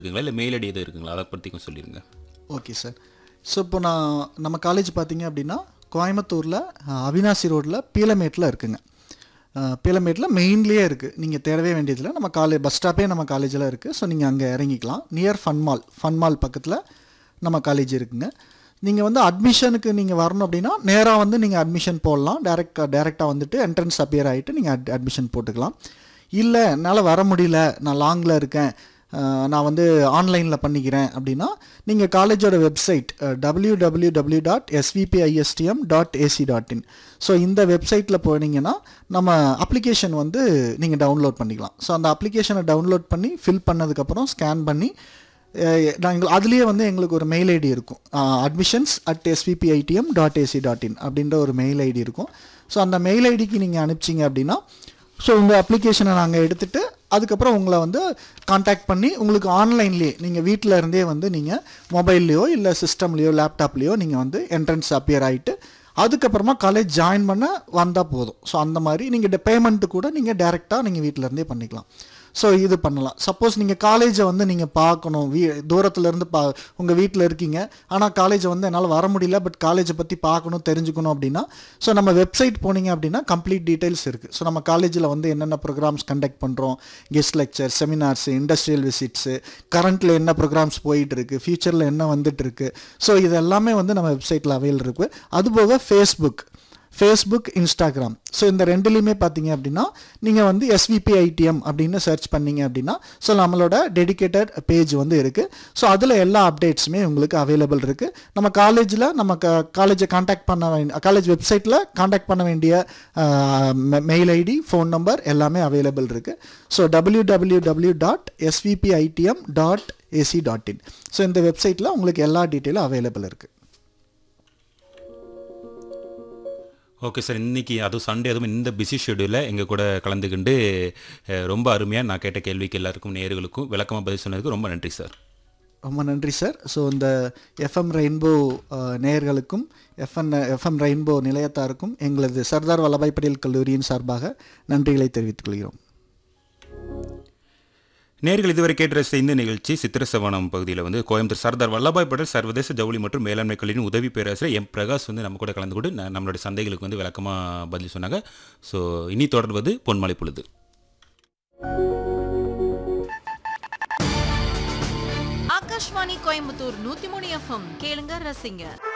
இருக்குங்களா இல்லை mail ID எதுவும் இருக்குங்களா அதை பற்றி கொஞ்சம் சொல்லிடுங்க ஓகே சார் ஸோ இப்போ நான் நம்ம காலேஜ் பார்த்தீங்க அப்படின்னா கோயம்புத்தூரில் அவினாசி ரோட்டில் பீலமேட்டில் இருக்குங்க அஹ், பீலமேட்டில் மெயின்லேயே இருக்குது நீங்கள் தேடவே வேண்டியதில்லை நம்ம காலேஜ் பஸ் ஸ்டாப்பே நம்ம காலேஜில் இருக்குது ஸோ நீங்கள் அங்கே இறங்கிக்கலாம் near fun mall fun mall பக்கத்தில் நம்ம காலேஜ் இருக்குங்க நீங்கள் வந்து அட்மிஷனுக்கு நீங்கள் வரணும் அப்படின்னா நேராக வந்து நீங்கள் அட்மிஷன் போடலாம் டேரெக்ட் டேரெக்டாக வந்துட்டு என்ட்ரன்ஸ் அப்பியர் ஆகிட்டு நீங்கள் அட் அட்மிஷன் போட்டுக்கலாம் இல்லை என்னால் வர முடியல நான் லாங்கில் இருக்கேன் அஹ், நான் வந்து ஆன்லைனில் பண்ணிக்கிறேன் அப்படின்னா நீங்கள் காலேஜோட website W W W dot SVBISTM dot AC dot in so இந்த வெப்சைட்டில் போனீங்கன்னா நம்ம அப்ளிகேஷன் வந்து நீங்கள் டவுன்லோட் பண்ணிக்கலாம் ஸோ அந்த அப்ளிகேஷனை டவுன்லோட் பண்ணி ஃபில் பண்ணதுக்கப்புறம் ஸ்கேன் பண்ணி நாங்கள் அதுலேயே வந்து எங்களுக்கு ஒரு மெயில் ஐடி இருக்கும் admissions at SVBITM dot AC dot in அப்படின்ற ஒரு மெயில் ஐடி இருக்கும் ஸோ அந்த மெயில் ஐடிக்கு நீங்கள் அனுப்பிச்சிங்க அப்படின்னா ஸோ உங்கள் அப்ளிகேஷனை நாங்கள் எடுத்துகிட்டு அதுக்கப்புறம் உங்களை வந்து காண்டாக்ட் பண்ணி உங்களுக்கு ஆன்லைன்லேயே நீங்கள் வீட்டில் இருந்தே வந்து நீங்கள் மொபைல்லையோ இல்லை சிஸ்டம்லேயோ லேப்டாப்லேயோ நீங்கள் வந்து என்ட்ரன்ஸ் அப்பியர் ஆகிட்டு அதுக்கப்புறமா காலேஜ் ஜாயின் பண்ண வந்தால் போதும் ஸோ அந்த மாதிரி நீங்கள் பேமெண்ட்டு கூட நீங்கள் டேரெக்டாக நீங்கள் வீட்டில் இருந்தே பண்ணிக்கலாம் ஸோ இது பண்ணலாம் சப்போஸ் நீங்கள் காலேஜை வந்து நீங்கள் பார்க்கணும் வீ தூரத்துலேருந்து பா உங்கள் வீட்டில் இருக்கீங்க ஆனால் காலேஜை வந்து என்னால் வர முடியல பட் காலேஜை பற்றி பார்க்கணும் தெரிஞ்சுக்கணும் அப்படின்னா ஸோ நம்ம வெப்சைட் போனீங்க அப்படின்னா கம்ப்ளீட் டீட்டெயில்ஸ் இருக்குது ஸோ நம்ம காலேஜில் வந்து என்னென்ன ப்ரோக்ராம்ஸ் கண்டக்ட் பண்ணுறோம் guest lecture seminars industrial visits கரண்ட்டில் என்ன ப்ரோக்ராம்ஸ் போயிட்டு இருக்கு ஃபியூச்சரில் என்ன வந்துட்டு இருக்கு ஸோ இது எல்லாமே வந்து நம்ம வெப்சைட்டில் அவைல் இருக்கு அதுபோக ஃபேஸ்புக் ஃபேஸ்புக் இன்ஸ்டாகிராம் ஸோ இந்த ரெண்டுலேயுமே பார்த்தீங்க அப்படின்னா நீங்கள் வந்து எஸ்விபிஐடிஎம் அப்படின்னு சர்ச் பண்ணீங்க அப்படின்னா ஸோ நம்மளோட டெடிகேட்டட் பேஜ் வந்து இருக்குது ஸோ அதில் எல்லா அப்டேட்ஸுமே உங்களுக்கு அவைலபிள் இருக்குது நம்ம காலேஜில் நம்ம காலேஜை காண்டாக்ட் பண்ண வேண்டிய காலேஜ் வெப்சைட்டில் காண்டாக்ட் பண்ண வேண்டிய மெயில் ஐடி ஃபோன் நம்பர் எல்லாமே அவைலபிள் இருக்குது so W W W dot SVBITM dot AC dot in so இந்த வெப்சைட்டில் உங்களுக்கு எல்லா டீட்டெயிலும் அவைலபிள் இருக்குது ஓகே சார் இன்னைக்கு அதுவும் சண்டே அதுவும் இந்த பிஸி ஷெடியூலில் எங்கள் கூட கலந்துக்கிண்டு அஹ், ரொம்ப அருமையாக நான் கேட்ட கேள்விக்கு எல்லாருக்கும் நேயர்களுக்கும் விளக்கமாக பதில் சொன்னதுக்கு ரொம்ப நன்றி சார் ரொம்ப நன்றி சார் ஸோ இந்த எஃப்எம் ரெயின்போ நேயர்களுக்கும் எஃப்என் எஃப்எம் ரெயின்போ நிலையத்தாருக்கும் எங்களது சர்தார் வல்லபாய் பட்டேல் கல்லூரியின் சார்பாக நன்றிகளை தெரிவித்துக் கொள்கிறோம் நேர்கள் இதுவரை கேட்டு ரசித்த இந்த நிகழ்ச்சி சித்திரசவனம் பகுதியில் வந்து கோயம்புத்தூர் சர்தார் வல்லபாய் பட்டேல் சர்வதேச ஜவுளி மற்றும் மேலாண்மை கல்லூரியின் உதவி பேராசிரியர் எம் பிரகாஷ் வந்து நம்ம கூட கலந்து கொண்டு ந- நம்மளுடைய சந்தைகளுக்கு வந்து விளக்கமாக பதில் சொன்னாங்க ஸோ இனி தொடர்வது பொன்மலை பொழுது ஆகாஷ்வாணி கோயம்புத்தூர் நூத்தி மூணு எஃப்எம் கேளுங்க ரசிங்க